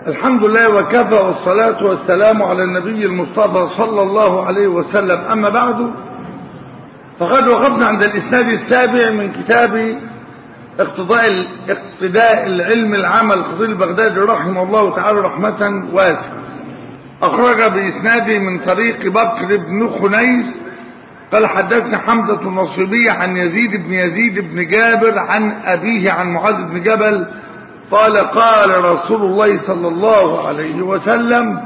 الحمد لله وكفى والصلاة والسلام على النبي المصطفى صلى الله عليه وسلم أما بعد فقد وقفنا عند الإسناد السابع من كتاب اقتضاء اقتداء العلم العمل الخطيب البغدادي رحمه الله تعالى رحمة واسعة أخرج بإسناده من طريق بكر بن خنيس قال حدثنا حمزة النصيبي عن يزيد بن يزيد بن جابر عن أبيه عن معاذ بن جبل قال قال رسول الله صلى الله عليه وسلم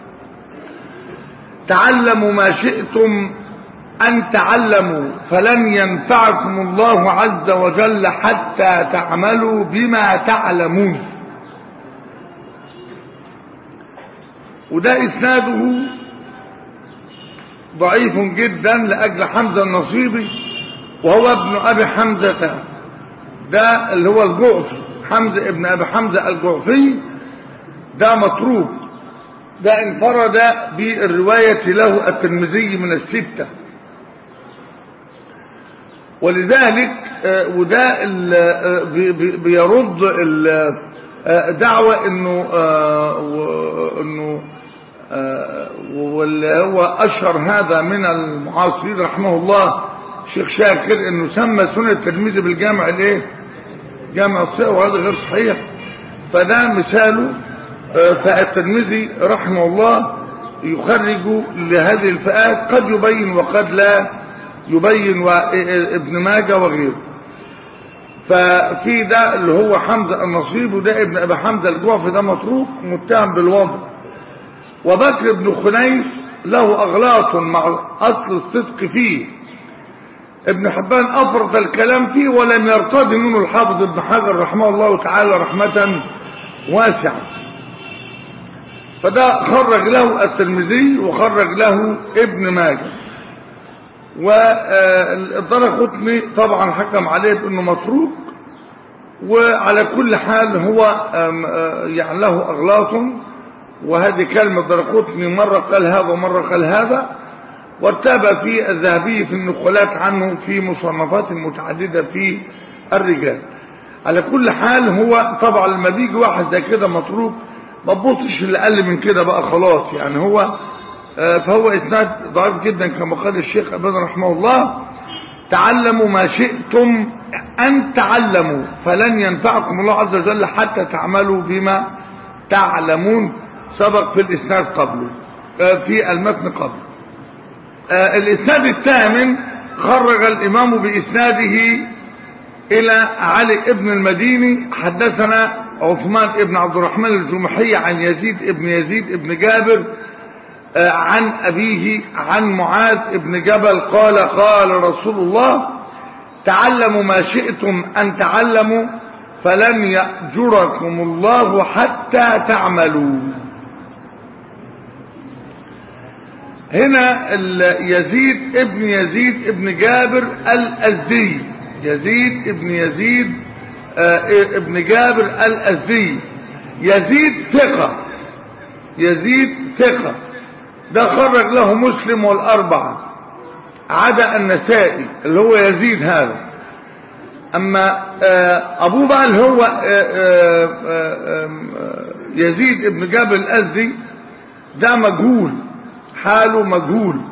تعلموا ما شئتم أن تعلموا فلن ينفعكم الله عز وجل حتى تعملوا بما تعلمون وده إسناده ضعيف جدا لأجل حمزة النصيبي وهو ابن أبي حمزة ده اللي هو الجعفي حمزة ابن أبي حمزة الجعفي ده مطروب ده انفرد بالرواية له الترمذي من الستة ولذلك وده بيرد دعوة انه انه واللي هو اشهر هذا من المعاصرين رحمه الله الشيخ شاكر انه سمى سنة الترمذي بالجامع الايه جامع الصيغ وهذا غير صحيح فده مثاله فالترمذي رحمه الله يخرج لهذه الفئات قد يبين وقد لا يبين ابن ماجه وغيره ففي ده اللي هو حمزة النصيب وده ابن ابي حمزة الجوفي ده متروك متهم بالوضع وبكر بن خنيس له اغلاط مع اصل الصدق فيه ابن حبان افرط الكلام فيه ولم يرتضي منه الحافظ ابن حجر رحمه الله تعالى رحمة واسعة فده خرج له الترمذي وخرج له ابن ماجه والدرقطني طبعا حكم عليه بانه متروك وعلى كل حال هو يعني له اغلاط وهذه كلمة درقطني مرة قال هذا ومرة قال هذا وارتاب في الذهبي في النقلات عنه في مصنفات متعددة في الرجال على كل حال هو طبعا لما بيجي واحد زي كده متروك ما تبصش اللي اقل من كده بقى خلاص يعني هو فهو اسناد ضعيف جدا كما قال الشيخ ابن رحمه الله تعلموا ما شئتم ان تعلموا فلن ينفعكم الله عز وجل حتى تعملوا بما تعلمون سبق في الاسناد قبله في المتن قبله الاسناد الثامن خرج الامام باسناده الى علي ابن المديني حدثنا عثمان ابن عبد الرحمن الجمحي عن يزيد ابن يزيد ابن جابر عن أبيه عن معاذ ابن جبل قال قال رسول الله تعلموا ما شئتم أن تعلموا فلن يأجركم الله حتى تعملوا هنا يزيد ابن يزيد ابن جابر الأزدي يزيد ابن يزيد ابن جابر الأزدي يزيد ثقة يزيد ثقة ده خرج له مسلم والأربعة عدا النسائي اللي هو يزيد هذا أما أبوه بقى اللي هو يزيد ابن جابر الأزدي ده مجهول حاله مجهول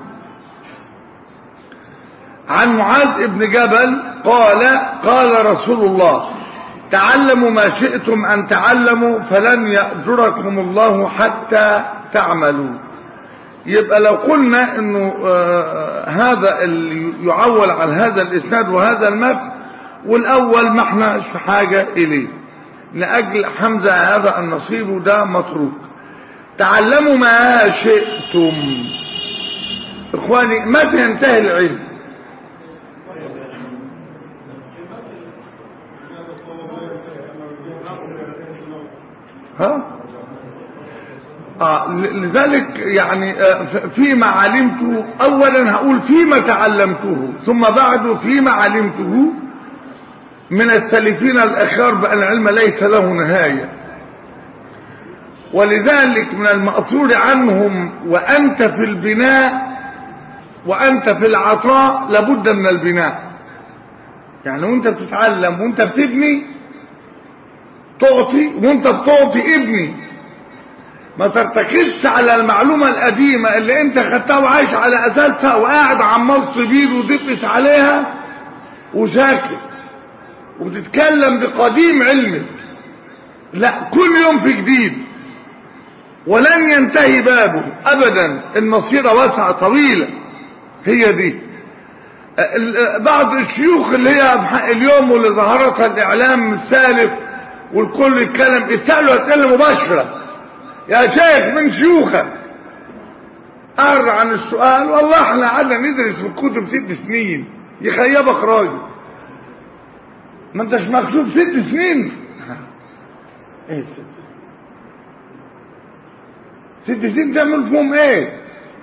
عن معاذ ابن جبل قال قال رسول الله تعلموا ما شئتم أن تعلموا فلن يأجركم الله حتى تعملوا يبقى لو قلنا انه آه هذا اللي يعول على هذا الاسناد وهذا المتن والاول ما احنا في حاجة اليه لاجل حمزة هذا النصيب وده متروك تعلموا ما شئتم اخواني متى ينتهي العلم ها آه لذلك يعني آه فيما علمته اولا هقول فيما تعلمته ثم بعد فيما علمته من السلفين الاخيار بان العلم ليس له نهايه ولذلك من المأثور عنهم وانت في البناء وانت في العطاء لابد من البناء يعني وانت بتتعلم وانت بتبني تعطي وانت بتعطي ابني ما ترتكزش على المعلومة القديمة اللي انت خدتها وعايش على اساسها وقاعد عمال تبيد وتقس عليها وساكت وتتكلم بقديم علمك لا كل يوم في جديد ولن ينتهي بابه ابدا المصيرة واسعة طويلة هي دي بعض الشيوخ اللي هي اليوم واللي ظهرتها الاعلام السالف والكل يتكلم يسألوا اسئله مباشره يا شيخ من شيوخك أعرض عن السؤال والله احنا قعدنا ندرس في الكتب ست سنين يخيبك راجل ما انتش مكتوب ست سنين ايه ست ست سنين تعمل فيهم ايه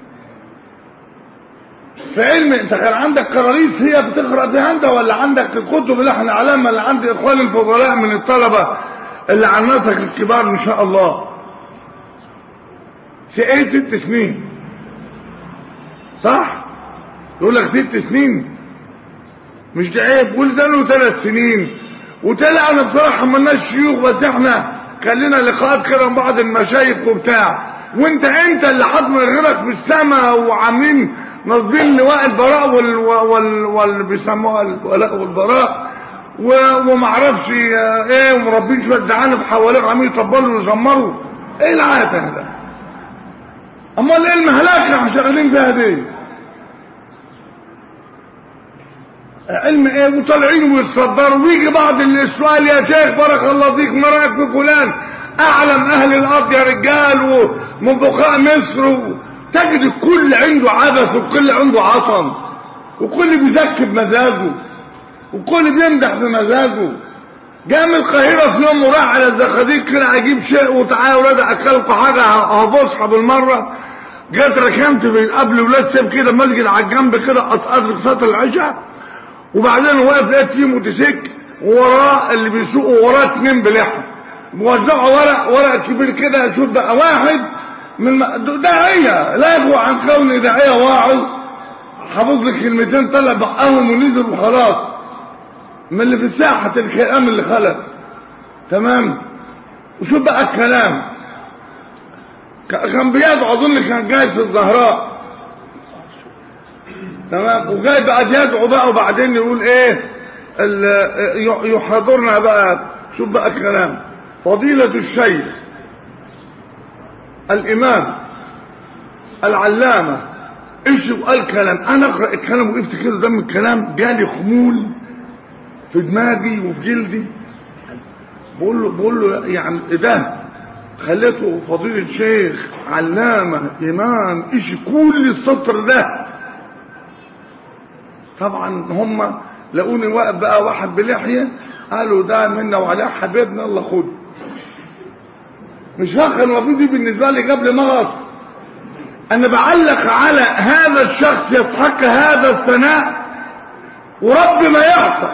في علم انت كان عندك كراريس هي بتقرا بها انت ولا عندك الكتب اللي احنا علامه اللي عند اخواني الفضلاء من الطلبه اللي على النسق الكبار ان شاء الله في ايه ست سنين صح يقول لك ست سنين مش ده عيب قول ده له ثلاث سنين وتلا انا بصراحه مالناش شيوخ بس احنا كان لنا لقاءات كده مع بعض المشايخ وبتاع وانت انت اللي حاطط غيرك في السماء وعاملين ناصبين لواء البراء وال وال وال بيسموها الولاء والبراء ومعرفش ايه ومربين شويه زعانف حواليك عاملين يطبلوا ويزمروا ايه العاده ده امال ايه المهلكه احنا شغالين فيها دي علم ايه وطالعين ويتصدروا ويجي بعض السؤال يا شيخ بارك الله فيك ما رايك في فلان اعلم اهل الارض يا رجال ومن بقاء مصر تجد الكل عنده عبث والكل عنده عصم وكل بيزكي بمزاجه وكل بيمدح بمزاجه جاء من القاهرة في يوم وراح على الزقاديق كده اجيب شيء وتعالى ولاد اكلكم حاجة هبصحى بالمرة جت ركنت قبل ولاد سيب كده مسجد على الجنب كده اسقط صلاة العشاء وبعدين واقف لقيت فيه موتوسيكل ووراه اللي بيسوقوا وراه اتنين بلحم موزعوا ورق ورق كبير كده شوف بقى واحد من داعية لا يبغوا عن كون داعية واعظ حافظ لك كلمتين طلع بقاهم ونزل وخلاص من اللي في ساحة الكلام اللي خلق تمام وشوف بقى الكلام كان بيدعو اظن كان جاي في الزهراء تمام وجاي بقى يدعو بقى وبعدين يقول ايه يحاضرنا بقى شوف بقى الكلام فضيلة الشيخ الامام العلامة ايش قال كلام انا اقرأ الكلام وقفت كده قدام الكلام جالي خمول في دماغي وفي جلدي بقول له بقول له يعني ده خليته فضيلة شيخ علامة امام ايش كل السطر ده طبعا هم لقوني واقف بقى واحد بلحية قالوا ده منا وعليه حبيبنا الله خد مش هاخد المفروض دي بالنسبة لي قبل مغص انا بعلق على هذا الشخص يستحق هذا الثناء ورب ما يحصل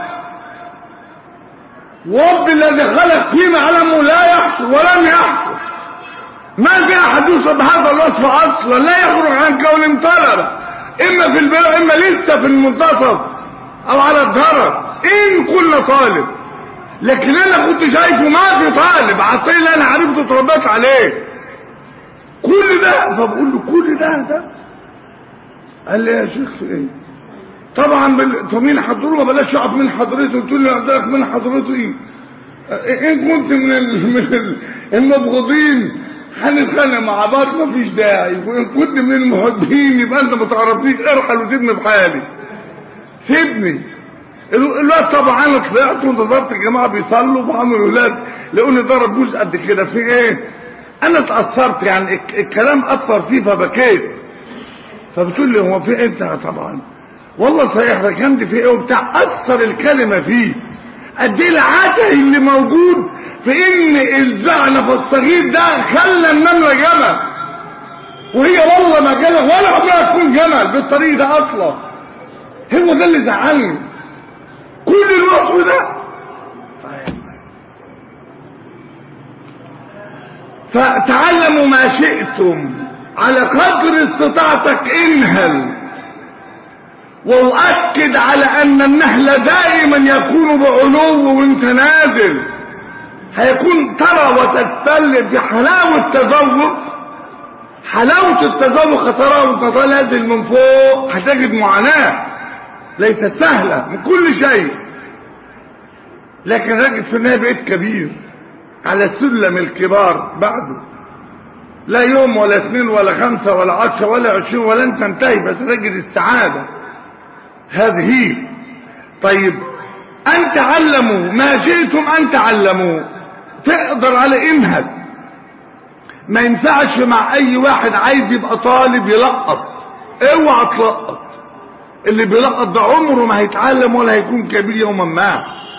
ورب الذي خلق فيما علمه لا يحصل ولم يحصل ما في احد يوصف بهذا الوصف اصلا لا يخرج عن كون طلبه اما في البلاء اما لسه في المنتصف او على الضرر ان كنا طالب لكن انا كنت شايفه ما في طالب عطيه اللي انا عرفته اتربيت عليه كل ده فبقول له كل ده ده قال لي يا شيخ في ايه طبعا بال... طب مين حضره بلاش اقف من حضرته قلت له قدامك من حضرته ايه ان كنت من ال... من ال... المبغضين هنتخانق مع بعض مفيش داعي وان كنت من المحبين يبقى انت ما تعرفنيش ارحل وسيبني بحالي سيبني الواد طبعا انا طلعت وانتظرت الجماعه بيصلوا وعملوا الولاد لقوني ضرب جزء قد كده في ايه انا اتاثرت يعني الكلام اثر فيه فبكيت فبتقول لي هو في ايه انت طبعا والله صحيح ركنت في ايه وبتاع اثر الكلمه فيه قد ايه العته اللي موجود في ان الزعنف الصغير ده خلى النمله جمل وهي والله ما جمل ولا عمرها تكون جمل بالطريق ده اصلا هو ده اللي زعلني كل الوصف ده فتعلموا ما شئتم على قدر استطاعتك انهل واؤكد على ان النهل دائما يكون بعلو وانت نازل هيكون ترى وتتسل بحلاوة تذوق حلاوة التذوق ترى وانت نازل من فوق هتجد معاناة ليست سهلة من كل شيء لكن راجل في النهاية بقيت كبير على سلم الكبار بعده لا يوم ولا اثنين ولا خمسة ولا عشرة ولا عشرين ولا انت تنتهي بس تجد السعادة هذه هي طيب أن تعلموا ما شئتم أن تعلموا تقدر على انهد ما ينفعش مع أي واحد عايز يبقى طالب يلقط اوعى تلقط اللي بيلقط ده عمره ما هيتعلم ولا هيكون كبير يوما ما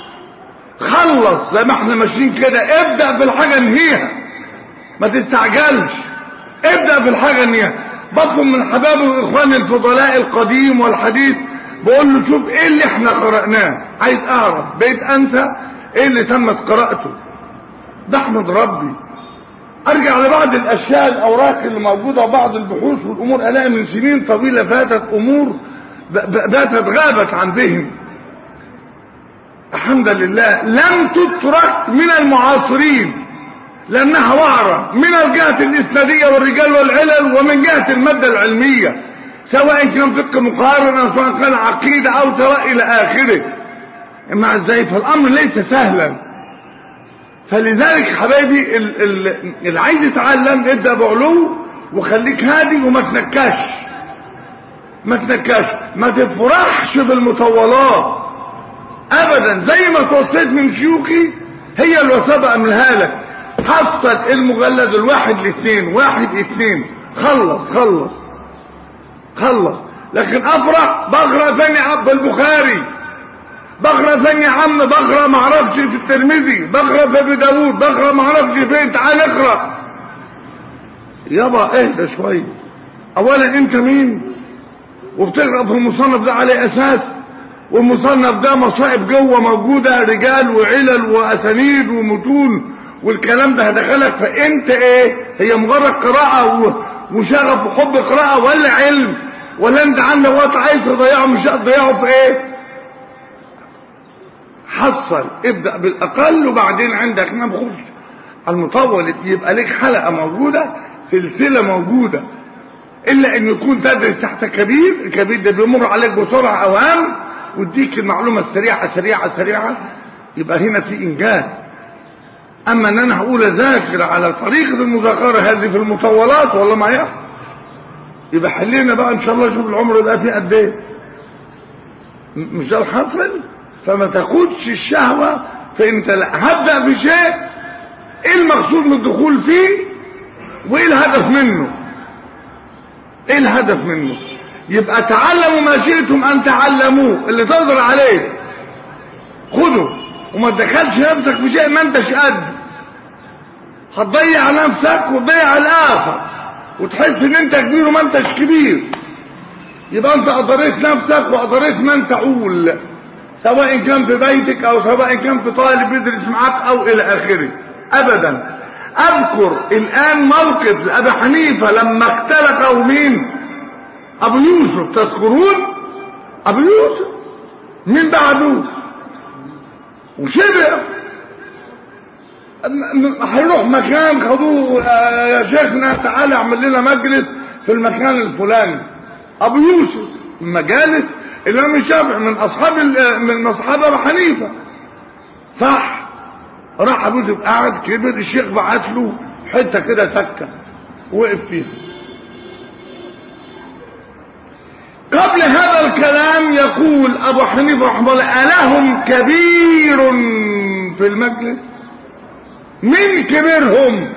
خلص زي ما احنا ماشيين كده ابدأ بالحاجة انهيها ما تستعجلش ابدأ بالحاجة انهيها بطلب من حبابي واخواني الفضلاء القديم والحديث بقول له شوف ايه اللي احنا قرأناه عايز اعرف بقيت انسى ايه اللي تمت قراءته ده احمد ربي ارجع لبعض الاشياء الاوراق اللي موجودة وبعض البحوث والامور الاقي من سنين طويلة فاتت امور باتت غابت عن ذهن الحمد لله لم تترك من المعاصرين لانها وعرة من الجهة الاسنادية والرجال والعلل ومن جهة المادة العلمية سواء كان فقه مقارنة سواء كان عقيدة او سواء الى اخره مع ازاي فالامر ليس سهلا فلذلك حبايبي اللي عايز يتعلم ابدأ بعلو وخليك هادي وما تنكاش ما تنكاش ما تفرحش بالمطولات ابدا زي ما توصيت من شيوخي هي الوسابة املها لك حصل المجلد الواحد لاثنين واحد اثنين خلص خلص خلص لكن افرح بقرا ثاني عبد البخاري بقرا ثاني عم بقرا ما اعرفش في الترمذي بقرا في ابي داوود بقرا ما اعرفش فين تعال اقرا يابا اهدى شويه اولا انت مين وبتقرا في المصنف ده على اساس والمصنف ده مصائب جوه موجوده رجال وعلل واسانيد ومتون والكلام ده هدخلك فانت ايه هي مجرد قراءه وشغف وحب قراءه ولا علم ولا انت عندك وقت عايز تضيعه مش هتضيعه في ايه حصل ابدا بالاقل وبعدين عندك نبخش المطول يبقى لك حلقه موجوده سلسله موجوده الا ان يكون تدرس تحت كبير الكبير ده بيمر عليك بسرعه اوهام ويديك المعلومه السريعه سريعه سريعه يبقى هنا في انجاز اما ان انا هقول اذاكر على طريقه المذاكره هذه في المطولات والله ما يحصل يبقى حلينا بقى ان شاء الله شوف العمر يبقى فيه قد ايه مش ده الحاصل فما تاخدش الشهوه فانت لا هبدا بشيء ايه المقصود من الدخول فيه وايه الهدف منه ايه الهدف منه يبقى تعلموا ما شئتم ان تعلموه اللي تقدر عليه خده وما تدخلش نفسك في شيء ما انتش قد هتضيع نفسك وتضيع الاخر وتحس ان انت كبير وما انتش كبير يبقى انت اضريت نفسك واضريت من تعول سواء كان في بيتك او سواء كان في طالب يدرس معاك او الى اخره ابدا اذكر الان موقف لابي حنيفه لما اختلفوا مين ابو يوسف تذكرون ابو يوسف مين بعده وشبع هيروح مكان خدوه يا شيخنا تعالى اعمل لنا مجلس في المكان الفلاني ابو يوسف مجالس الامام الشافعي من اصحاب من اصحاب ابو حنيفه صح راح ابو يوسف قاعد كبر الشيخ بعت له حته كده سكه وقف فيها قبل هذا الكلام يقول ابو حنيفه رحمه الله الهم كبير في المجلس من كبيرهم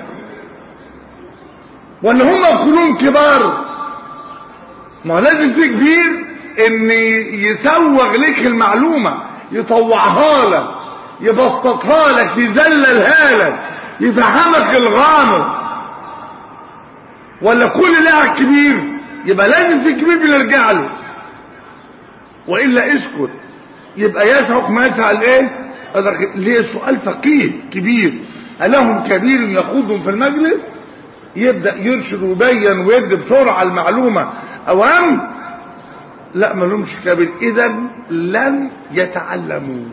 ولا هم كلهم كبار ما لازم في كبير ان يسوغ لك المعلومه يطوعها لك يبسطها لك يذللها لك يفهمك الغامض ولا كل لاعب كبير يبقى لازم في كبير بنرجع له والا اسكت يبقى يسعق ما يسعى الايه ليه سؤال فقيه كبير ألهم كبير يقودهم في المجلس يبدأ يرشد ويبين ويدي بسرعة المعلومة أوام لا ما لهمش كبير إذا لن يتعلموا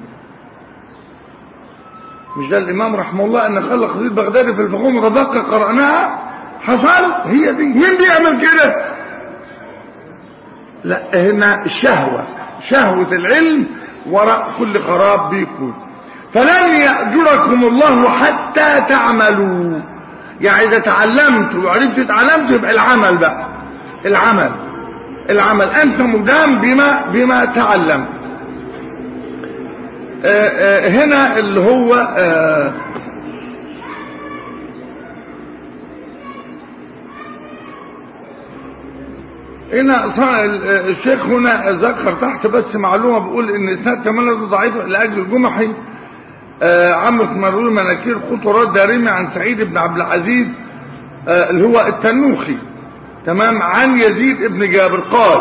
مش ده الإمام رحمه الله أن خلق خطيب بغدادي في الفقوم رباقة قرأناها حصل هي دي مين بيعمل كده لا هنا الشهوة شهوة العلم وراء كل خراب بيكون فلن يأجركم الله حتى تعملوا يعني إذا تعلمت وعرفت اتعلمت يبقى العمل بقى العمل العمل أنت مدام بما بما تعلمت آه، آه، هنا اللي هو آه، هنا صار الشيخ هنا ذكر تحت بس معلومة بيقول ان اسناد تملد ضعيف لاجل الجمحي آه، عمرو مروي مناكير خطرات دارمي عن سعيد بن عبد العزيز آه، اللي هو التنوخي تمام عن يزيد بن جابر قال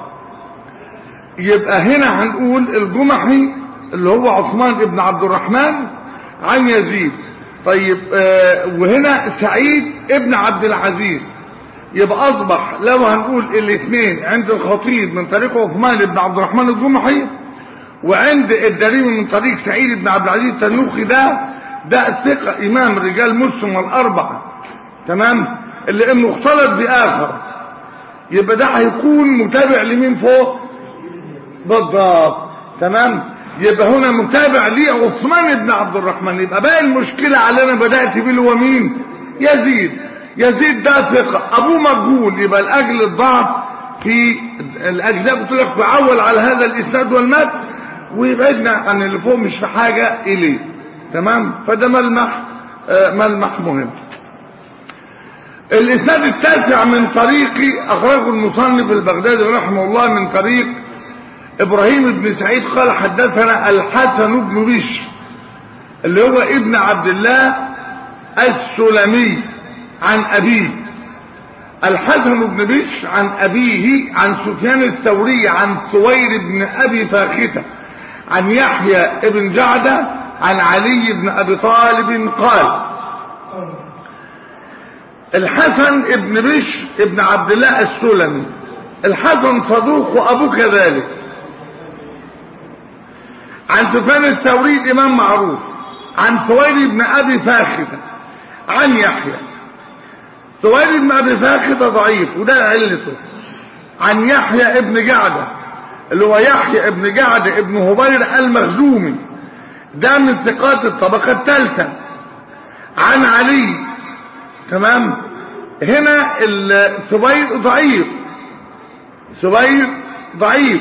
يبقى هنا هنقول الجمحي اللي هو عثمان بن عبد الرحمن عن يزيد طيب آه، وهنا سعيد ابن عبد العزيز يبقى اصبح لو هنقول الاثنين عند الخطيب من طريق عثمان بن عبد الرحمن الجمحي وعند الدريمي من طريق سعيد بن عبد العزيز التنوخي ده ده ثقة امام رجال مسلم والاربعة تمام اللي انه اختلط باخر يبقى ده هيكون متابع لمين فوق بالضبط تمام يبقى هنا متابع ليه عثمان بن عبد الرحمن يبقى باقي المشكلة على انا بدأت بيه اللي هو مين يزيد يزيد ده ثقة ابوه مجهول يبقى الاجل الضعف في الاجزاء قلت لك بعول على هذا الاسناد والمتن ويبعدنا عن اللي فوق مش في حاجة اليه تمام فده ملمح آه، ملمح مهم الاسناد التاسع من طريق اخرجه المصنف البغدادي رحمه الله من طريق ابراهيم بن سعيد قال حدثنا الحسن بن بشر اللي هو ابن عبد الله السلمي عن ابيه الحسن بن بشر عن ابيه عن سفيان الثوري عن ثوير بن ابي فاخته عن يحيى بن جعده عن علي بن ابي طالب قال الحسن ابن بشر ابن عبد الله السلمي الحسن صدوق وابوه كذلك عن سفيان الثوري الامام معروف عن ثوير بن ابي فاخته عن يحيى ثوير بن ابي فاخته ضعيف وده علته عن يحيى ابن جعده اللي هو يحيى ابن جعده ابن هبير المخزومي ده من ثقات الطبقه الثالثه عن علي تمام هنا الثبير ضعيف ثبير ضعيف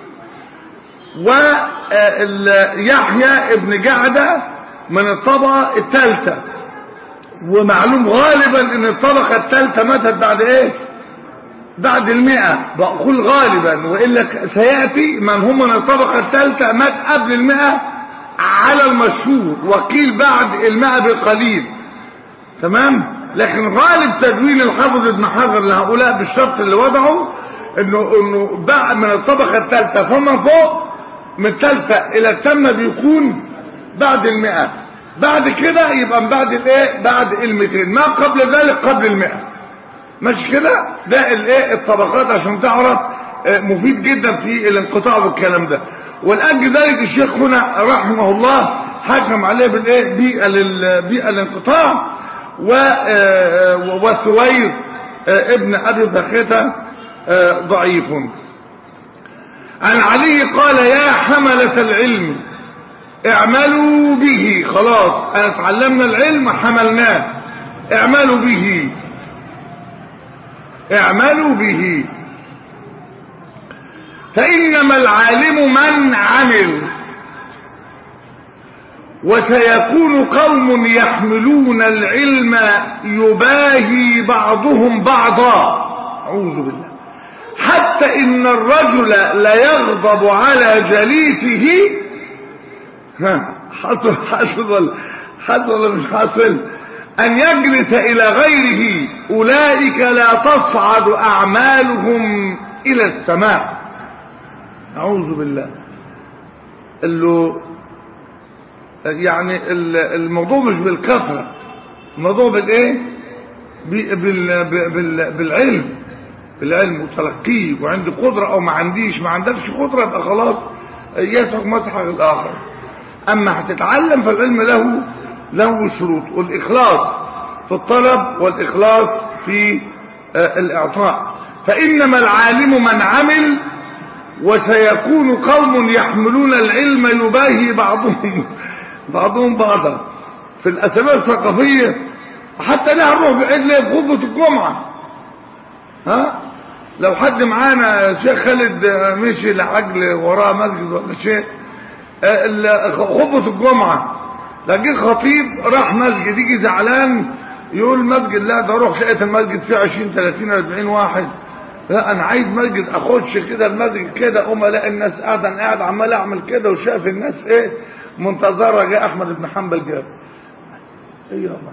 ويحيى ابن جعدة من الطبقة الثالثة ومعلوم غالبا ان الطبقة الثالثة ماتت بعد ايه بعد المئة بقول غالبا وإلا سيأتي من هم من الطبقة الثالثة مات قبل المئة على المشهور وقيل بعد المئة بقليل تمام لكن غالب تدوين الحافظ ابن حجر لهؤلاء بالشرط اللي وضعه انه انه بقى من الطبقة الثالثة فما فوق من الثالثة الى التامة بيكون بعد المئة بعد كده يبقى من بعد الايه بعد المئتين ما قبل ذلك قبل المئة مش كده ده الايه الطبقات عشان تعرف آه، مفيد جدا في الانقطاع والكلام ده ولاجل ذلك الشيخ هنا رحمه الله حكم عليه بالايه بيئة بالانقطاع و آه، وثوير آه، ابن ابي بخيته آه، ضعيف عن علي قال يا حملة العلم اعملوا به خلاص انا اتعلمنا العلم حملناه اعملوا به اعملوا به فإنما العالم من عمل وسيكون قوم يحملون العلم يباهي بعضهم بعضا أعوذ بالله حتى إن الرجل لا يغضب على جليسه ها حصل حصل حصل مش حصل أن يجلس إلى غيره أولئك لا تصعد أعمالهم إلى السماء أعوذ بالله قال له يعني الموضوع مش بالكثرة الموضوع بالايه بال بال بالعلم بالعلم وتلقيه وعندي قدرة او ما عنديش ما عندكش قدرة يبقى خلاص يسحق مسحق الاخر اما هتتعلم فالعلم له له شروط والاخلاص في الطلب والإخلاص في آه، الإعطاء فإنما العالم من عمل وسيكون قوم يحملون العلم يباهي بعضهم بعضهم بعضا في الأسباب الثقافية حتى لها نروح بعيد ليه في خطبة الجمعة ها لو حد معانا شيخ خالد مشي لعجل وراه مسجد ولا شيء آه، ال- خطبة الجمعة لقيت خطيب راح مسجد يجي زعلان يقول مسجد لا ده اروح لقيت المسجد فيه 20 30 40 واحد لا انا عايز مسجد اخش كده المسجد كده اقوم الاقي الناس قاعده انا قاعد عمال اعمل كده وشايف الناس ايه منتظره جاء احمد بن حنبل جاب ايه يابا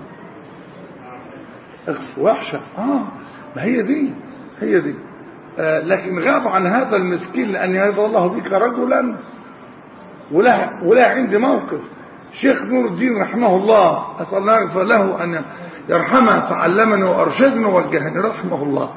اخس وحشه اه ما هي دي هي دي آه لكن غاب عن هذا المسكين لان يهدى الله بك رجلا وله وله عندي موقف شيخ نور الدين رحمه الله اسال الله يغفر له ان يرحمه فعلمني وارشدني ووجهني رحمه الله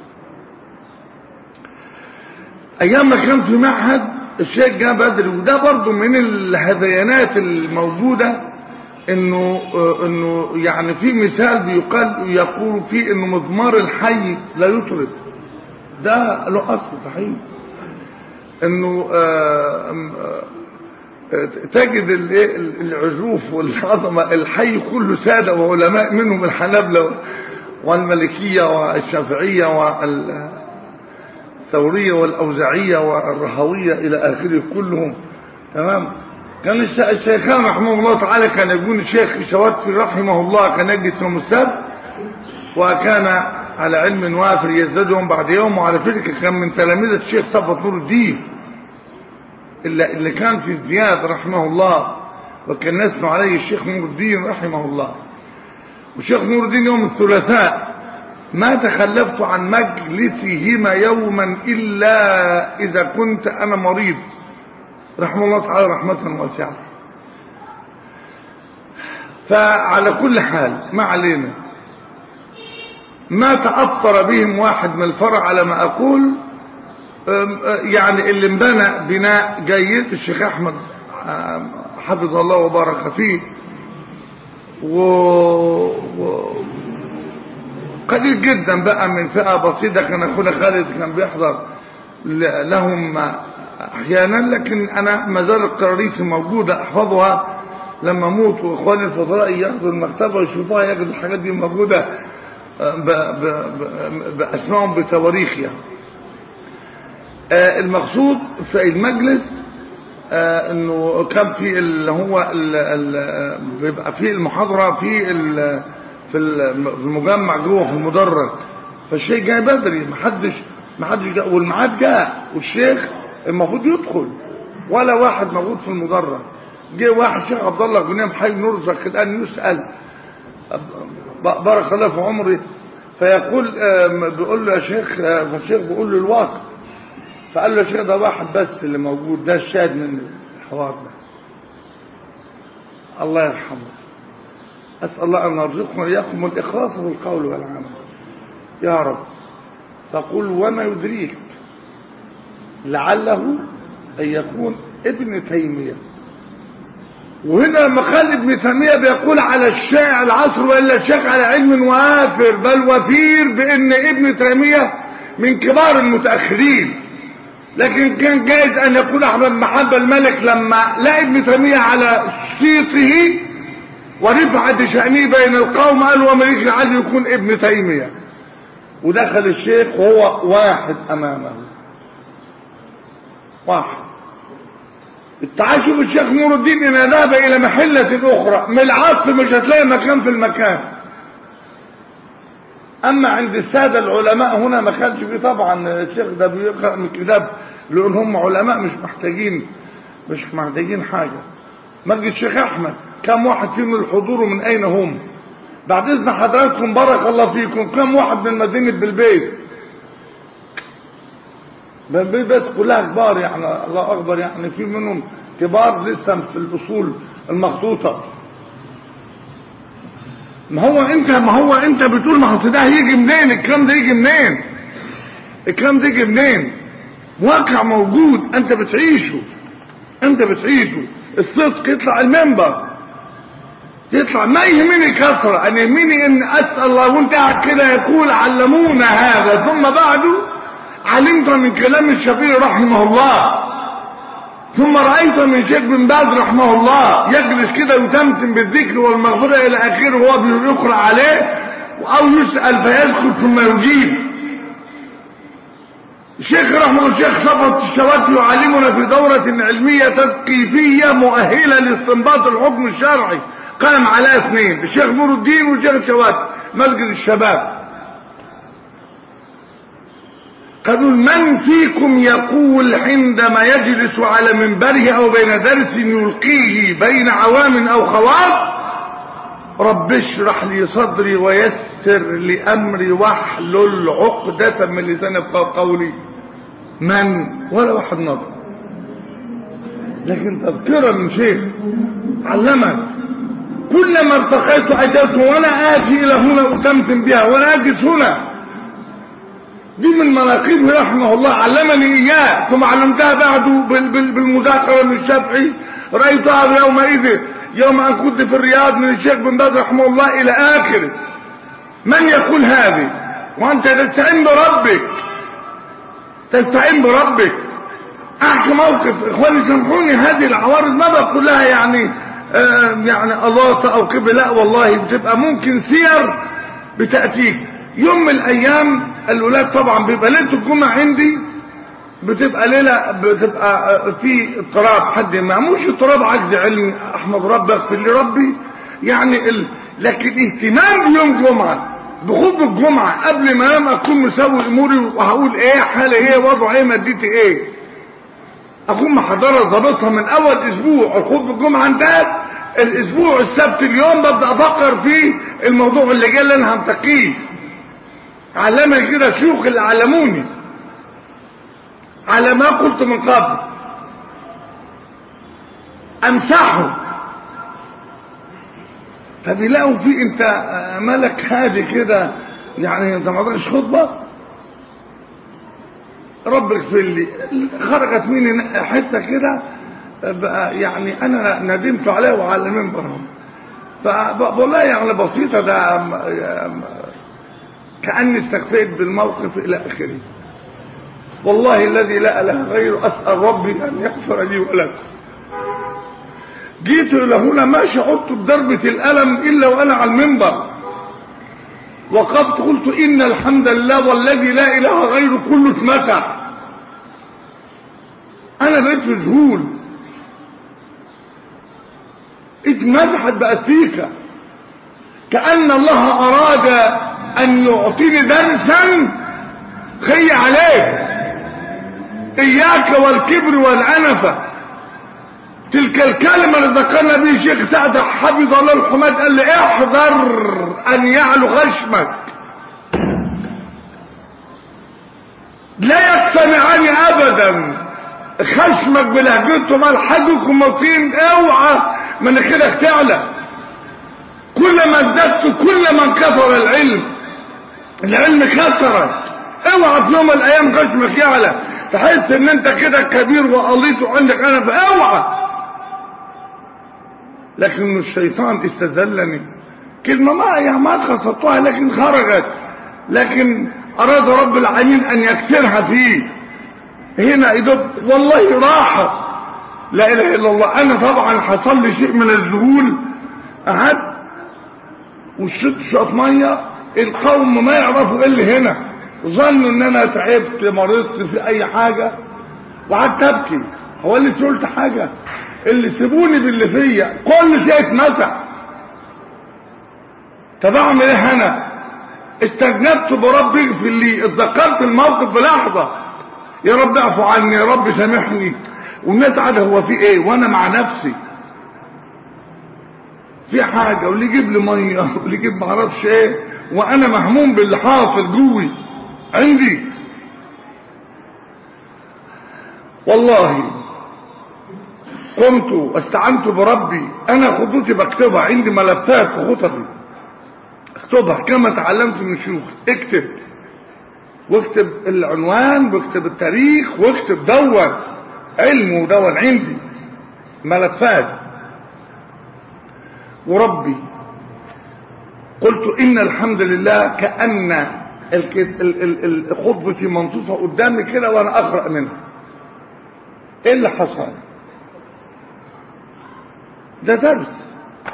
ايام ما كان في معهد الشيخ جاء بدري وده برضو من الهذيانات الموجوده انه آه، انه يعني في مثال بيقال يقول فيه انه مضمار الحي لا يطرد ده له اصل صحيح انه آه، آه، تجد الايه العزوف والعظمه الحي كله ساده وعلماء منهم الحنابله والمالكيه والشافعيه والثوريه والاوزاعيه والرهويه الى اخره كلهم تمام كان الش- الشيخان رحمه الله تعالى كان يقول الشيخ شواتفي رحمه الله كان يجلس يوم السبت وكان على علم وافر يزدادهم بعد يوم وعلى فكره كان من تلاميذ الشيخ صفوت نور الدين اللي, اللي كان في زياد رحمه الله وكان يسمع عليه الشيخ نور الدين رحمه الله والشيخ نور الدين يوم الثلاثاء ما تخلفت عن مجلسهما يوما إلا إذا كنت أنا مريض رحمه الله تعالى رحمة واسعة فعلى كل حال ما علينا ما تأثر بهم واحد من الفرع على ما أقول أم، يعني اللي انبنى بناء جيد الشيخ احمد أم، حفظه الله وبارك فيه و... و... قليل جدا بقى من فئة بسيطة كان اخونا خالد كان بيحضر ل- لهم احيانا لكن انا ما زالت قراريتي موجودة احفظها لما اموت واخواني الفضلاء ياخذوا المكتبة ويشوفوها يجد الحاجات دي موجودة أه، ب... ب... ب... باسمائهم بتواريخ يعني آه، المقصود في المجلس آه، انه كان في اللي هو ال ال بيبقى في المحاضره في ال في ال- في المجمع جوه في المدرج فالشيخ جاي بدري محدش محدش جاء والميعاد جاء والشيخ المفروض يدخل ولا واحد موجود في المدرج جه واحد شيخ عبد الله بن حي نرزق الان يسال ب- بارك الله في عمري فيقول آه، بيقول له يا شيخ آه، فالشيخ بيقول له الوقت فقال له يا شيخ ده واحد بس اللي موجود ده الشاهد من الحوار ده الله يرحمه أسأل الله أن يرزقنا وإياكم الإخلاص في القول والعمل يا رب فقل وما يدريك لعله أن يكون ابن تيمية وهنا لما قال ابن تيمية بيقول على الشائع العصر وإلا الشيخ على علم وافر بل وفير بأن ابن تيمية من كبار المتأخرين لكن كان جائز ان يكون احمد بن حنبل الملك لما لقى ابن تيميه على صيته ورفعة شأنه بين القوم قال وما يجري عليه يكون ابن تيمية ودخل الشيخ وهو واحد امامه واحد تعال شوف الشيخ نور الدين ان ذهب الى محلة اخرى من العصر مش هتلاقي مكان في المكان اما عند الساده العلماء هنا ما كانش فيه طبعا الشيخ ده بيقرا من كتاب لان هم علماء مش محتاجين مش محتاجين حاجه مسجد الشيخ احمد كم واحد فيهم الحضور ومن اين هم بعد اذن حضراتكم بارك الله فيكم كم واحد من مدينه بالبيت بالبيت بس كلها كبار يعني الله اكبر يعني في منهم كبار لسه في الاصول المخطوطه ما هو انت ما هو انت بتقول ما هو ده هيجي منين الكلام ده يجي منين الكلام ده يجي منين واقع موجود انت بتعيشه انت بتعيشه الصدق يطلع المنبر يطلع ما يهمني كثرة أنا يهمني أن أسأل الله وانت قاعد كده يقول علمونا هذا ثم بعده علمت من كلام الشفيع رحمه الله ثم رأيت من شيخ بن باز رحمه الله يجلس كده وتمتم بالذكر والمغفرة إلى آخره وهو بيقرأ عليه أو يسأل فيسكت ثم يجيب الشيخ رحمه الشيخ صفوت الشواتي يعلمنا في دورة علمية تثقيفية مؤهلة لاستنباط الحكم الشرعي قام على اثنين الشيخ نور الدين والشيخ الشواتي مسجد الشباب قالوا من فيكم يقول عندما يجلس على منبره او بين درس يلقيه بين عوام او خواص رب اشرح لي صدري ويسر لي امري واحلل عقدة من لساني قولي من ولا واحد نظر لكن تذكرة من شيخ علمك كلما ارتقيت اجلت وانا اتي الى هنا اتمتم بها وانا اجلس هنا دي من مناقبه رحمه الله علمني اياه ثم علمتها بعده بالمذاكره من الشافعي رايتها يومئذ يوم ان كنت في الرياض من الشيخ بن باز رحمه الله الى اخره من يقول هذه وانت تستعين بربك تستعين بربك احكي موقف اخواني سامحوني هذه العوارض ما بقول لها يعني آه يعني اضاطه او كبه لا والله بتبقى ممكن سير بتاتيك يوم من الايام الولاد طبعا بيبقى ليله الجمعه عندي بتبقى ليله بتبقى في اضطراب حد ما مش اضطراب عجز علمي احمد ربي اغفر لي ربي يعني ال... لكن اهتمام بيوم جمعه بخطبه الجمعه قبل ما انام اكون مسوي اموري وهقول ايه حالي ايه وضعي ايه مادتي ايه اكون محضره ضابطها من اول اسبوع الخطبه الجمعه انتهت الاسبوع السبت اليوم ببدا افكر في الموضوع اللي جاي اللي انا هنتقيه علمني كده شيوخ اللي علموني على ما قلت من قبل امسحه فبيلاقوا في انت ملك هادي كده يعني انت ما عندكش خطبه رب اغفر لي خرجت مني حته كده بقى يعني انا ندمت عليه وعلى منبرهم فبقول لها يعني بسيطه ده كاني استكفيت بالموقف الى اخره والله الذي لا اله غيره اسال ربي ان يغفر لي ولكم جيت الى هنا ما شعرت بضربه الالم الا وانا على المنبر وقفت قلت ان الحمد لله والذي لا اله غيره كله اتمسح انا بقيت في ذهول اتمسحت بأسيكة كأن الله أراد أن يعطيني درسا خي عليك إياك والكبر والعنفة تلك الكلمة اللي ذكرنا به شيخ سعد حفظ الله الحماد قال لي احذر أن يعلو غشمك لا يقتنعان أبدا خشمك بلهجته ملحجك ومطين اوعى مناخيرك تعلى كلما ازددت كلما انكثر العلم العلم كثرت اوعى في يوم من الايام خشمك يعلى تحس ان انت كده كبير وقليط وعندك انا فاوعى لكن الشيطان استذلني كلمة ما يعني ما خصتها لكن خرجت لكن اراد رب العالمين ان يكسرها فيه هنا يدب والله راحة لا اله الا الله انا طبعا حصل لي شيء من الذهول قعدت وشربت شويه ميه القوم ما يعرفوا ايه اللي هنا ظنوا ان انا تعبت مرضت في اي حاجه وقعدت ابكي هو اللي قلت حاجه اللي سيبوني باللي فيا كل شيء اتمسح طب اعمل ايه انا استجنبت برب اغفر لي اتذكرت الموقف بلحظه يا رب اعفو عني يا رب سامحني والناس قاعده هو في ايه وانا مع نفسي في حاجه واللي يجيب لي ميه واللي يجيب ما اعرفش ايه وانا مهموم باللي حاصل جوي عندي والله قمت واستعنت بربي انا خطوتي بكتبها عندي ملفات في خططي اكتبها كما تعلمت من شيوخ اكتب واكتب العنوان واكتب التاريخ واكتب دون علم ودون عندي ملفات وربي قلت إن الحمد لله كأن الك- ال- ال- ال- خطبتي منصوصة قدامي كده وأنا أقرأ منها إيه اللي حصل ده درس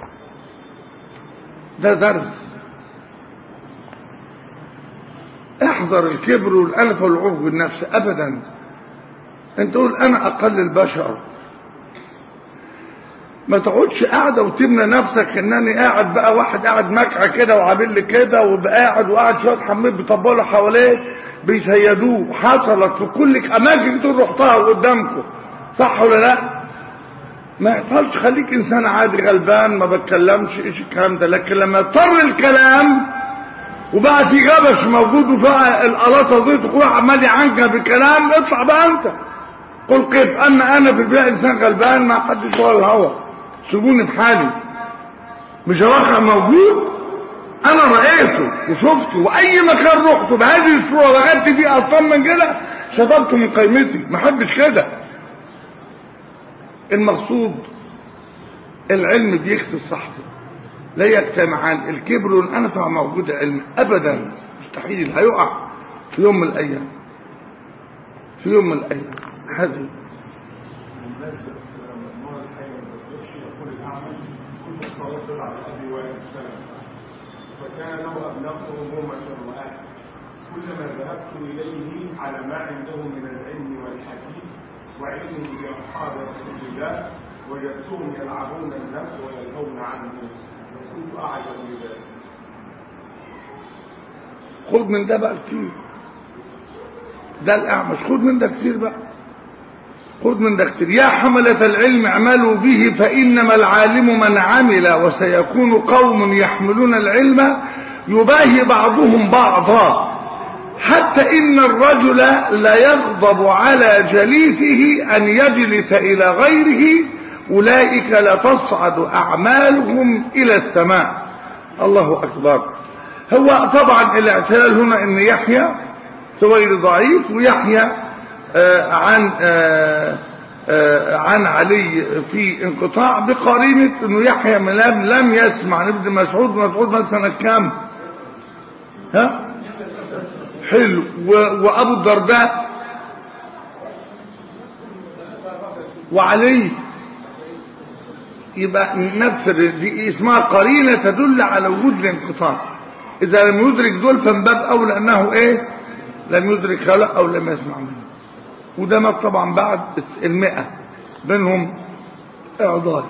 ده درس احذر الكبر والأنف والعجب بالنفس أبدا انت تقول أنا أقل البشر ما تقعدش قاعدة وتبنى نفسك انني قاعد بقى واحد قاعد مكعة كده وعامل لي كده وبقى قاعد وقاعد شوية حمام بيطبلوا حواليه بيسيدوه حصلت في كل اماكن دول رحتها قدامكم صح ولا لا ما يحصلش خليك انسان عادي غلبان ما بتكلمش ايش الكلام ده لكن لما يضطر الكلام وبقى في جبش موجود وبقى القلاطه زيت وكل واحد عمال يعنجها بكلام اطلع بقى انت قل كيف اما انا في البيئه انسان غلبان ما حدش ولا الهوى سيبوني في حالي مش الواقع موجود انا رايته وشفته واي مكان رحته بهذه الصوره لغايه دي اصلا من كده شطبت من قيمتي ما حدش كده المقصود العلم بيكسب صاحبه لا يجتمعان الكبر والانفع موجود علم ابدا مستحيل هيقع في يوم من الايام في يوم من الايام هذه بمناسبة مجموعة الحي ما تصدقش يقول الأعمى كنت أتواصل على أبي وائل السلام وكان له أبناء أمومة وأهل كلما ذهبت إليه على ما عنده من العلم والحديث وعلم بأصحاب رسول الله وجدتهم يلعبون الناس ويلهون عنه وكنت أعجب بذلك خد من ده بقى كتير ده الأعمش خد من ده كتير بقى خد من ده كتير يا حملة العلم اعملوا به فإنما العالم من عمل وسيكون قوم يحملون العلم يباهي بعضهم بعضا حتى إن الرجل لا يغضب على جليسه أن يجلس إلى غيره أولئك لتصعد أعمالهم إلى السماء الله أكبر هو طبعا الاعتلال هنا ان يحيى سوير ضعيف ويحيى آه عن آه آه عن علي في انقطاع بقرينة انه يحيى من لم, لم يسمع عن ابن مسعود مسعود مثلا كام ها حلو و- وابو الدرداء وعلي يبقى نفس دي اسمها قرينة تدل على وجود الانقطاع اذا لم يدرك دول فمن باب اولى انه ايه لم يدرك خلق او لم يسمع منه وده مات طبعا بعد المئة بينهم اعضال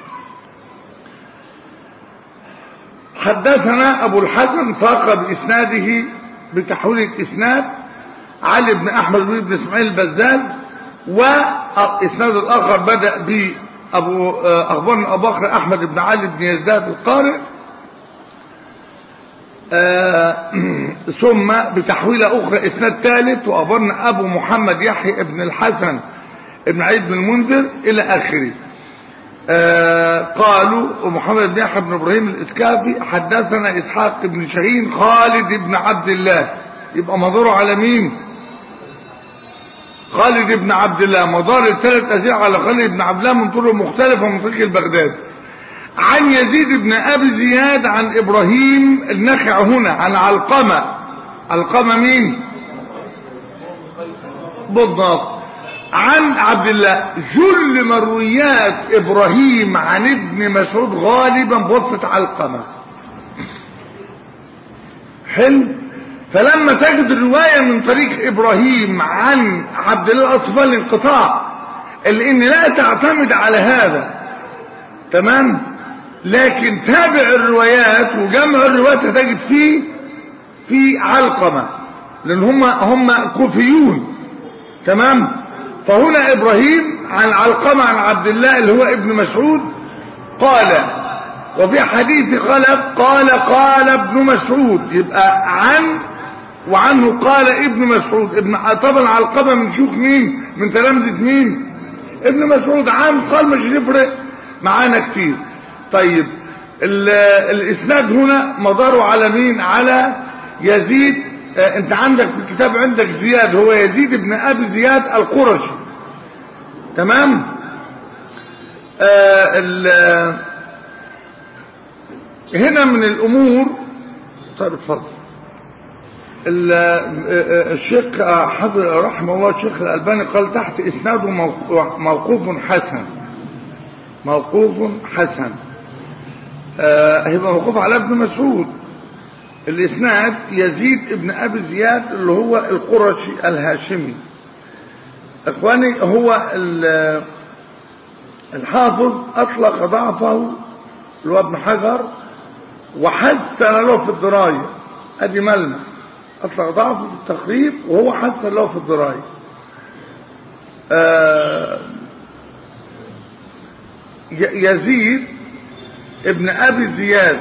حدثنا ابو الحسن ساق باسناده بتحويل الاسناد علي بن احمد بن اسماعيل البزاز والاسناد الاخر بدا ب ابو اخبرنا ابو بكر احمد بن علي بن يزداد القارئ آه ثم بتحويلة أخرى إسناد ثالث وأخبرنا أبو محمد يحيى بن الحسن بن عيد بن المنذر إلى آخره آه قالوا محمد بن يحيى بن إبراهيم الإسكافي حدثنا إسحاق بن شاهين خالد بن عبد الله يبقى مداره على مين خالد بن عبد الله مدار الثلاث أزياء على خالد بن عبد الله من طرق مختلفة من طريق البغدادي عن يزيد بن أبي زياد عن إبراهيم النخع هنا عن علقمة علقمة مين بالضبط عن عبد الله جل مرويات إبراهيم عن ابن مسعود غالبا بوصفة علقمة حلو فلما تجد الرواية من طريق إبراهيم عن عبد الله أصفال الانقطاع لأن لا تعتمد على هذا تمام لكن تابع الروايات وجمع الروايات هتجد فيه في علقمة لان هم هم كوفيون تمام فهنا ابراهيم عن علقمة عن عبد الله اللي هو ابن مسعود قال وفي حديث خلف قال قال ابن مسعود يبقى عن وعنه قال ابن مسعود ابن طبعا علقمة من شيوخ مين من تلامذة مين ابن مسعود عن قال مش يفرق معانا كتير طيب الاسناد هنا مداره على مين على يزيد اه انت عندك في الكتاب عندك زياد هو يزيد بن ابي زياد القرشي تمام اه هنا من الامور طيب اتفضل ال- الشيخ حفظ رحمه الله الشيخ الألباني قال تحت إسناده موقوف- موقوف حسن موقوف حسن آه، هيبقى موقوف على ابن مسعود الإسناد يزيد ابن أبي زياد اللي هو القرشي الهاشمي إخواني هو ال- الحافظ أطلق ضعفه اللي هو ابن حجر وحسن له في الدراية ادي ملمح اطلق ضعفه في التقريب وهو حسن له في الدراية آه ي- يزيد ابن ابي زياد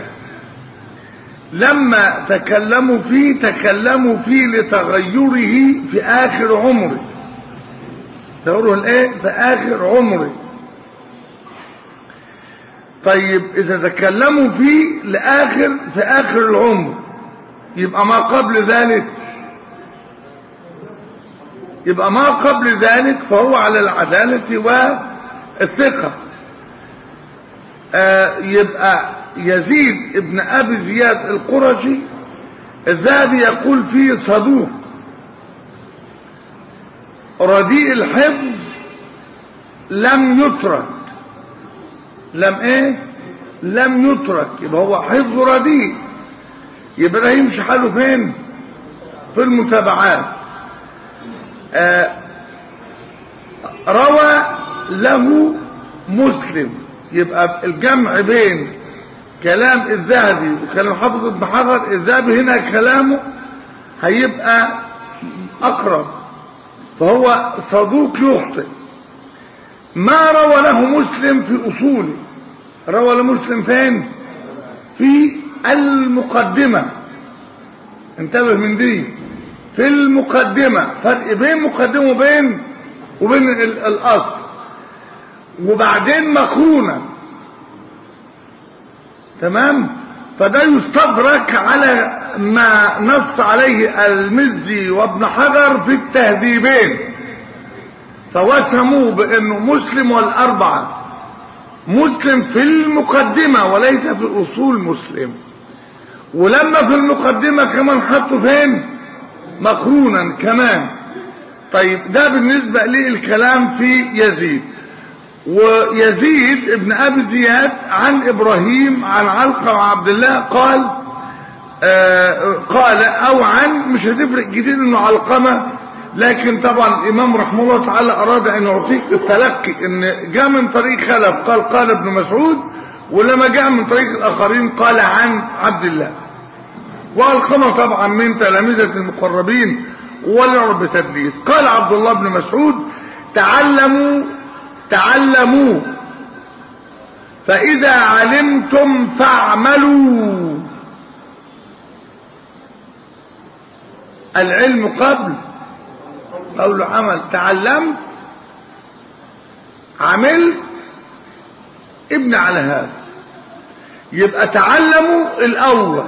لما تكلموا فيه تكلموا فيه لتغيره في اخر عمره تغيره الايه في اخر عمره طيب اذا تكلموا فيه لاخر في اخر العمر يبقى ما قبل ذلك يبقى ما قبل ذلك فهو على العدالة والثقة آه يبقى يزيد ابن ابي زياد القرشي الذهبي يقول فيه صدوق رديء الحفظ لم يترك لم ايه لم يترك يبقى هو حفظ رديء يبقى ده يمشي حاله فين في المتابعات آه روى له مسلم يبقى الجمع بين كلام الذهبي وكلام حافظ ابن حجر الذهبي هنا كلامه هيبقى اقرب فهو صدوق يخطئ ما روى له مسلم في اصوله روى لمسلم فين في المقدمة انتبه من دي في المقدمة فرق بين مقدمة وبين وبين ال- الاصل وبعدين مقرونة تمام فده يستدرك على ما نص عليه المزي وابن حجر في التهذيبين فوسموه بانه مسلم والاربعه مسلم في المقدمه وليس في اصول مسلم ولما في المقدمه كمان حطوا فين مقرونا كمان طيب ده بالنسبه للكلام في يزيد ويزيد ابن ابي زياد عن ابراهيم عن علقه وعبد الله قال آه قال او عن مش هتفرق كتير انه علقمه لكن طبعا الامام رحمه الله تعالى اراد ان يعطيك التلقي ان جاء من طريق خلف قال قال ابن مسعود ولما جاء من طريق الاخرين قال عن عبد الله والقمه طبعا من تلامذه المقربين ولا بتدليس قال عبد الله بن مسعود تعلموا تعلموا فإذا علمتم فاعملوا العلم قبل قول عمل تعلمت عملت ابن على هذا يبقى تعلموا الأول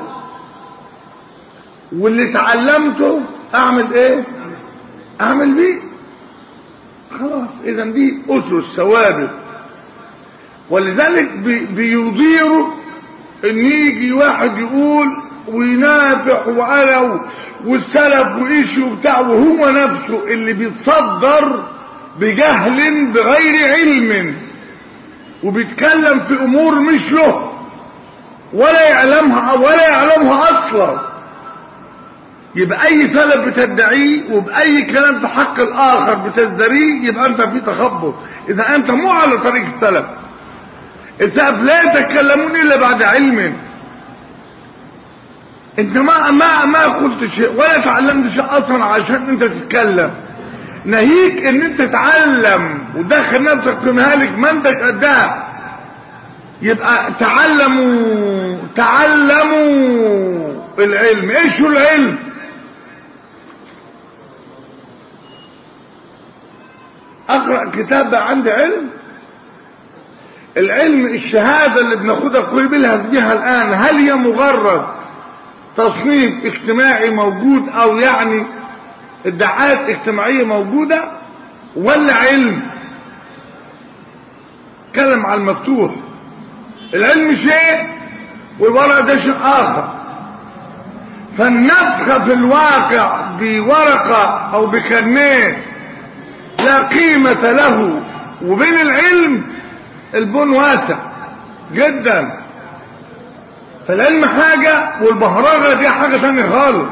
واللي تعلمته أعمل إيه أعمل بيه خلاص اذا دي اسس ثوابت ولذلك بي بيضيروا ان يجي واحد يقول وينافع وانا والسلف وايش وبتاع وهو نفسه اللي بيتصدر بجهل بغير علم وبيتكلم في امور مش له ولا يعلمها ولا يعلمها اصلا يبقى اي سلف بتدعيه وباي كلام في حق الاخر بتزدريه يبقى انت في تخبط اذا انت مو على طريق السلف السلف لا يتكلمون الا بعد علم انت ما ما ما قلت شيء ولا تعلمت شيء اصلا عشان انت تتكلم ناهيك ان انت تتعلم ودخل نفسك في مهالك ما انت قدها يبقى تعلموا تعلموا العلم ايش هو العلم اقرا كتاب بقى عندي علم العلم الشهاده اللي بناخدها كل بيها بيها الان هل هي مجرد تصنيف اجتماعي موجود او يعني ادعاءات اجتماعيه موجوده ولا علم كلم على المفتوح العلم شيء والورق ده شيء آخر فالنفخ في الواقع بورقة أو بكرنيه لا قيمة له وبين العلم البون واسع جدا فالعلم حاجة والبهرجة دي حاجة تانية خالص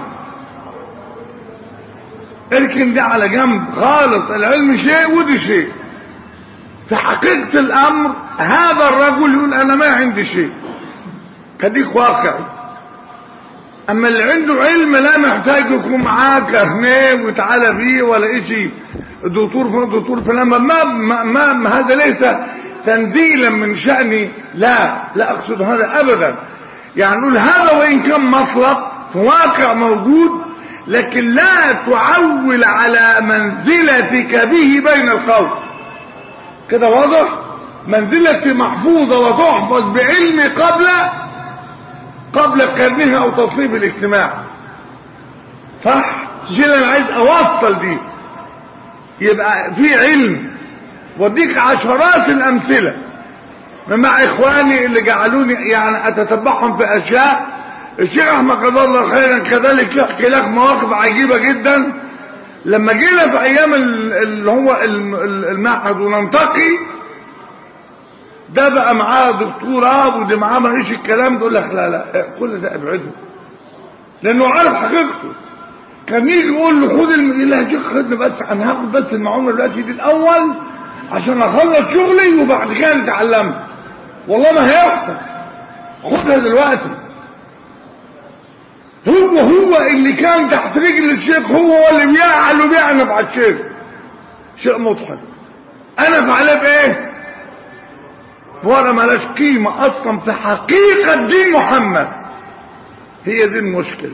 اركن دي على جنب خالص العلم شيء ودي شيء في حقيقة الأمر هذا الرجل يقول أنا ما عندي شيء خليك واقعي أما اللي عنده علم لا محتاج يكون معاه كارنيه وتعالى بيه ولا إشي دكتور فلان دكتور فلان ما, ما, ما, ما هذا ليس تنزيلا من شأني لا لا أقصد هذا أبدا يعني نقول هذا وإن كان مطلب في واقع موجود لكن لا تعول على منزلتك به بين القوم كده واضح منزلتي محفوظة وتحفظ بعلمي قبل قبل كرنها او تصنيف الاجتماع صح دي اللي انا عايز اوصل دي يبقى في علم وديك عشرات الامثله مع اخواني اللي جعلوني يعني اتتبعهم في اشياء الشيخ احمد قضى الله خيرا كذلك يحكي لك مواقف عجيبه جدا لما جينا في ايام اللي هو المعهد وننتقي ده بقى معاه دكتوراه وده معاه ماليش الكلام ده يقول لك لا لا كل ده ابعده لانه عارف حقيقته كان يجي يقول له خد الم... لا يا شيخ خدني بس انا هاخد بس المعلومه دلوقتي دي الاول عشان اخلص شغلي وبعد كده نتعلم والله ما هيحصل خدها دلوقتي هو هو اللي كان تحت رجل الشيخ هو هو اللي بيعل وبيعنف على الشيخ شيء مضحك انا فعليه بايه وانا ملاش قيمة اصلا في حقيقة دين محمد هي دي المشكلة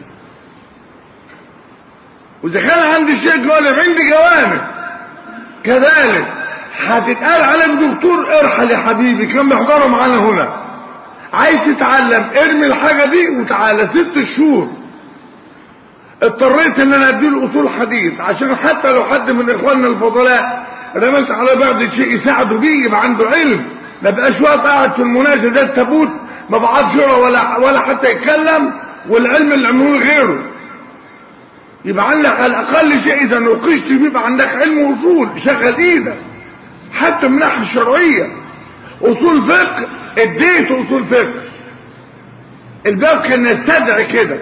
واذا كان عندي شيء جوانب عندي جوانب كذلك هتتقال عليك دكتور ارحل يا حبيبي كان بيحضروا معانا هنا عايز تتعلم ارمي الحاجة دي وتعالى ست شهور اضطريت ان انا اديله اصول حديث عشان حتى لو حد من اخواننا الفضلاء رميت على بعض شيء يساعده بيه يبقى عنده علم ما بقاش وقت قاعد في المناجاه ده التابوت ما بعرفش يقرا ولا ولا حتى يتكلم والعلم اللي عملوه غيره يبقى عندك على الاقل شيء اذا نوقشت بيبقى عندك علم واصول شغل ايدك حتى من الناحيه الشرعيه اصول فقه اديت اصول فقه الباب كان يستدعي كده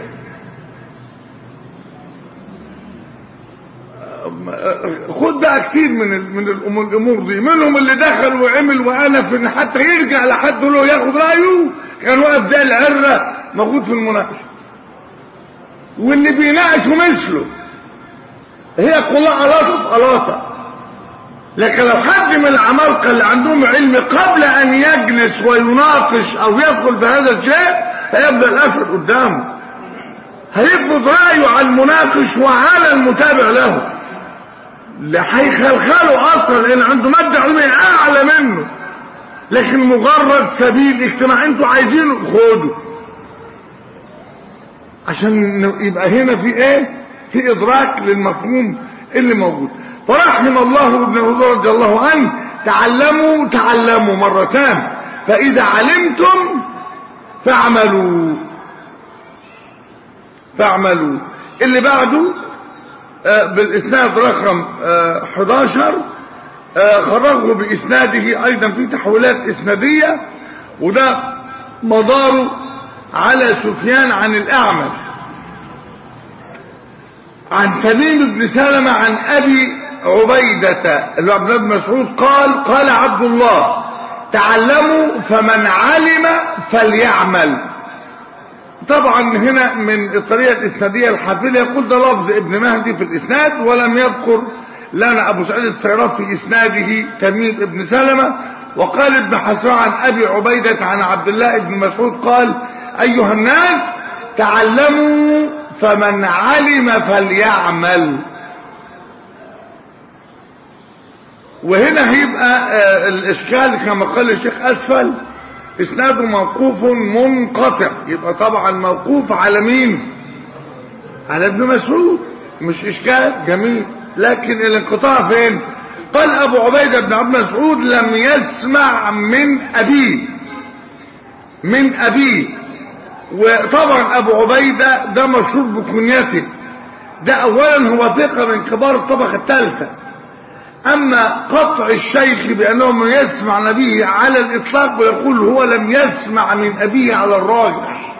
خد بقى كتير من من الامور دي منهم اللي دخل وعمل وانا في حتى يرجع لحد له ياخد رايه كان واقف زي العره موجود في المناقشه واللي بيناقشه مثله هي كلها قلاطه قلاطه لكن لو حد من العمالقه اللي عندهم علم قبل ان يجلس ويناقش او يدخل في هذا الشيء هيبدا الافرد قدامه هيفرض رايه على المناقش وعلى المتابع له اللي هيخلخله اصلا لان عنده ماده علميه اعلى منه لكن مجرد سبيل اجتماع انتوا عايزينه خدوا عشان يبقى هنا في ايه في ادراك للمفهوم اللي موجود فرحم الله ابن هدى رضي الله عنه تعلموا تعلموا مرتان فاذا علمتم فاعملوا فاعملوا اللي بعده بالاسناد رقم 11 خرجه باسناده ايضا في تحويلات اسناديه وده مداره على سفيان عن الاعمش عن تميم بن سلمة عن ابي عبيدة اللي عبد الله بن مسعود قال قال عبد الله تعلموا فمن علم فليعمل طبعا هنا من الطريقة الإسنادية الحافلة يقول ده لفظ ابن مهدي في الإسناد ولم يذكر لنا أبو سعيد السيراب في إسناده تميم ابن سلمة وقال ابن حسان عن أبي عبيدة عن عبد الله بن مسعود قال أيها الناس تعلموا فمن علم فليعمل وهنا هيبقى الإشكال كما قال الشيخ أسفل اسناده موقوف منقطع يبقى طبعا موقوف على مين على ابن مسعود مش اشكال جميل لكن الانقطاع فين قال ابو عبيدة بن عبد مسعود لم يسمع من ابيه من ابيه وطبعا ابو عبيدة ده مشهور بكنيته ده اولا هو ثقة من كبار الطبقة الثالثة اما قطع الشيخ بانه من يسمع نبيه على الاطلاق ويقول هو لم يسمع من ابيه على الراجح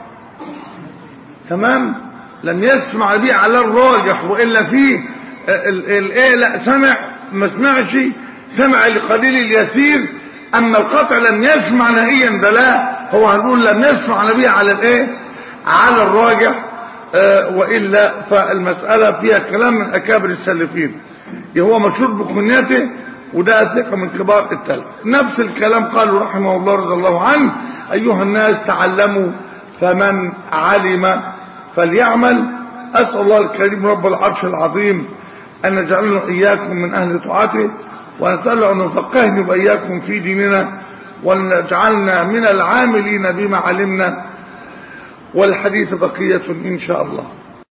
تمام لم يسمع به على الراجح والا فيه الايه لا سمع ما سمعش سمع لقليل اليسير اما القطع لم يسمع نهائيا ده لا هو هنقول لم يسمع نبيه على الايه على الراجح آه والا فالمساله فيها كلام من اكابر السلفين هو مشهور بكنيته وده ثقه من كبار التلف نفس الكلام قاله رحمه الله رضي الله عنه ايها الناس تعلموا فمن علم فليعمل اسال الله الكريم رب العرش العظيم ان يجعلنا اياكم من اهل طاعته ونساله ان يفقهني واياكم في ديننا ونجعلنا من العاملين بما علمنا والحديث بقيه ان شاء الله